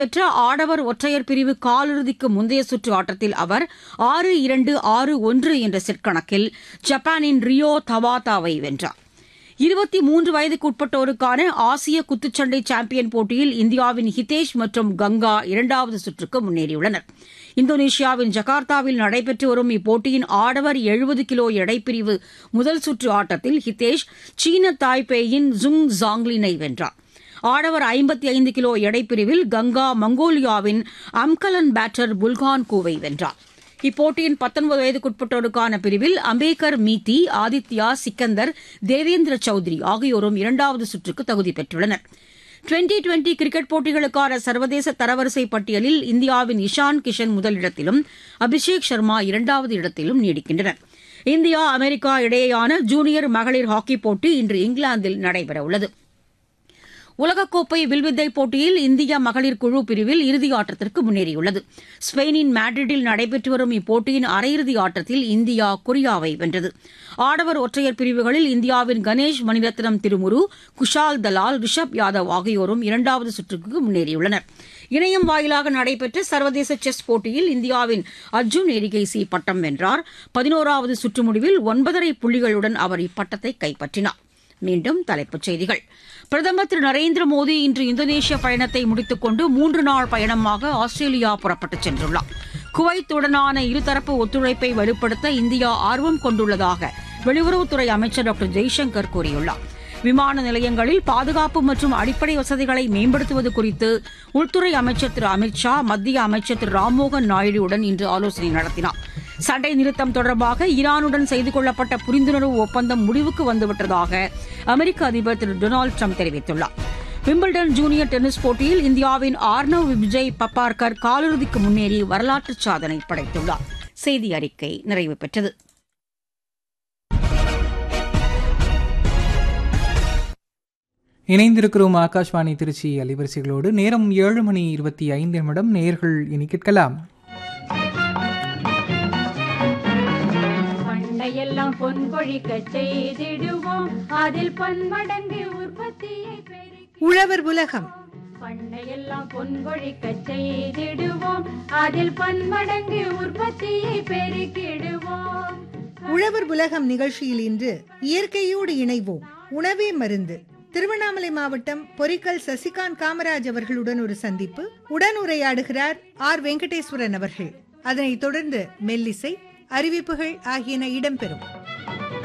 பெற்ற ஆடவர் ஒற்றையர் பிரிவு காலிறுதிக்கு முந்தைய சுற்று ஆட்டத்தில் அவர் ஆறு இரண்டு ஆறு ஒன்று என்ற செட் கணக்கில் ஜப்பானின் ரியோ தவாதாவை வென்றார் இருபத்தி மூன்று வயதுக்குட்பட்டோருக்கான ஆசிய குத்துச்சண்டை சாம்பியன் போட்டியில் இந்தியாவின் ஹிதேஷ் மற்றும் கங்கா இரண்டாவது சுற்றுக்கு முன்னேறியுள்ளனர் இந்தோனேஷியாவின் ஜகார்த்தாவில் நடைபெற்று வரும் இப்போட்டியின் ஆடவர் எழுபது கிலோ எடைப்பிரிவு முதல் சுற்று ஆட்டத்தில் ஹிதேஷ் சீன தாய்பேயின் ஜுங் ஜாங்லினை வென்றார் ஆடவர் ஐம்பத்தி ஐந்து கிலோ எடைப்பிரிவில் கங்கா மங்கோலியாவின் அம்கலன் பேட்டர் புல்கான் கூவை வென்றார் இப்போட்டியின் பத்தொன்பது வயதுக்குட்பட்டோருக்கான பிரிவில் அம்பேகர் மீத்தி ஆதித்யா சிக்கந்தர் தேவேந்திர சௌத்ரி ஆகியோரும் இரண்டாவது சுற்றுக்கு தகுதி பெற்றுள்ளனர் டுவெண்டி டுவெண்டி கிரிக்கெட் போட்டிகளுக்கான சர்வதேச தரவரிசை பட்டியலில் இந்தியாவின் இஷான் கிஷன் முதலிடத்திலும் அபிஷேக் சர்மா இரண்டாவது இடத்திலும் நீடிக்கின்றனர் இந்தியா அமெரிக்கா இடையேயான ஜூனியர் மகளிர் ஹாக்கி போட்டி இன்று இங்கிலாந்தில் நடைபெறவுள்ளது உலகக்கோப்பை வில்வித்தை போட்டியில் இந்திய மகளிர் குழு பிரிவில் இறுதி ஆட்டத்திற்கு முன்னேறியுள்ளது ஸ்பெயினின் மேட்ரிட்டில் நடைபெற்று வரும் இப்போட்டியின் அரையிறுதி ஆட்டத்தில் இந்தியா கொரியாவை வென்றது ஆடவர் ஒற்றையர் பிரிவுகளில் இந்தியாவின் கணேஷ் மணிரத்னம் திருமுரு குஷால் தலால் ரிஷப் யாதவ் ஆகியோரும் இரண்டாவது சுற்றுக்கு முன்னேறியுள்ளனர் இணையம் வாயிலாக நடைபெற்ற சர்வதேச செஸ் போட்டியில் இந்தியாவின் அர்ஜுன் எரிகைசி பட்டம் வென்றார் பதினோராவது சுற்று முடிவில் ஒன்பதரை புள்ளிகளுடன் அவர் இப்பட்டத்தை கைப்பற்றினார் மீண்டும் தலைப்புச் செய்திகள் பிரதமர் திரு நரேந்திர மோடி இன்று இந்தோனேஷிய பயணத்தை முடித்துக் கொண்டு மூன்று நாள் பயணமாக ஆஸ்திரேலியா புறப்பட்டுச் சென்றுள்ளார் குவைத்துடனான இருதரப்பு ஒத்துழைப்பை வலுப்படுத்த இந்தியா ஆர்வம் கொண்டுள்ளதாக வெளியுறவுத்துறை அமைச்சர் டாக்டர் ஜெய்சங்கர் கூறியுள்ளார் விமான நிலையங்களில் பாதுகாப்பு மற்றும் அடிப்படை வசதிகளை மேம்படுத்துவது குறித்து உள்துறை அமைச்சர் திரு அமித் ஷா மத்திய அமைச்சர் திரு ராம்மோகன் நாயுடுவுடன் இன்று ஆலோசனை நடத்தினார் சண்டை நிறுத்தம் தொடர்பாக ஈரானுடன் செய்து கொள்ளப்பட்ட புரிந்துணர்வு ஒப்பந்தம் முடிவுக்கு வந்துவிட்டதாக அமெரிக்க அதிபர் திரு டொனால்டு ட்ரம்ப் தெரிவித்துள்ளார் விம்பிள்டன் ஜூனியர் டென்னிஸ் போட்டியில் இந்தியாவின் ஆர்னவ் விஜய் பப்பார்கர் காலிறுதிக்கு முன்னேறி வரலாற்று சாதனை படைத்துள்ளார் செய்தி அறிக்கை நிறைவு பெற்றது இணைந்திருக்கிறோம் ஆகாஷ்வாணி திருச்சி அலைவரிசைகளோடு நேரம் ஏழு மணி இருபத்தி ஐந்து நிமிடம் நேர்கள் இனி கேட்கலாம் பண்டையெல்லாம் பொன் கொழிக்க செய்திடுவோம் அதில் பன்மடங்கு உற்பத்தியை பெருக்கி உழவர் உலகம் பண்டையெல்லாம் பொன் கொழிக்க செய்திடுவோம் அதில் பன்மடங்கு உற்பத்தியை பெருக்கிடுவோம் உழவர் உலகம் நிகழ்ச்சியில் இன்று இயற்கையோடு இணைவோம் உணவே மருந்து திருவண்ணாமலை மாவட்டம் பொரிக்கல் சசிகாந்த் காமராஜ் அவர்களுடன் ஒரு சந்திப்பு உடன் உரையாடுகிறார் ஆர் வெங்கடேஸ்வரன் அவர்கள் அதனைத் தொடர்ந்து மெல்லிசை அறிவிப்புகள் ஆகியன இடம்பெறும்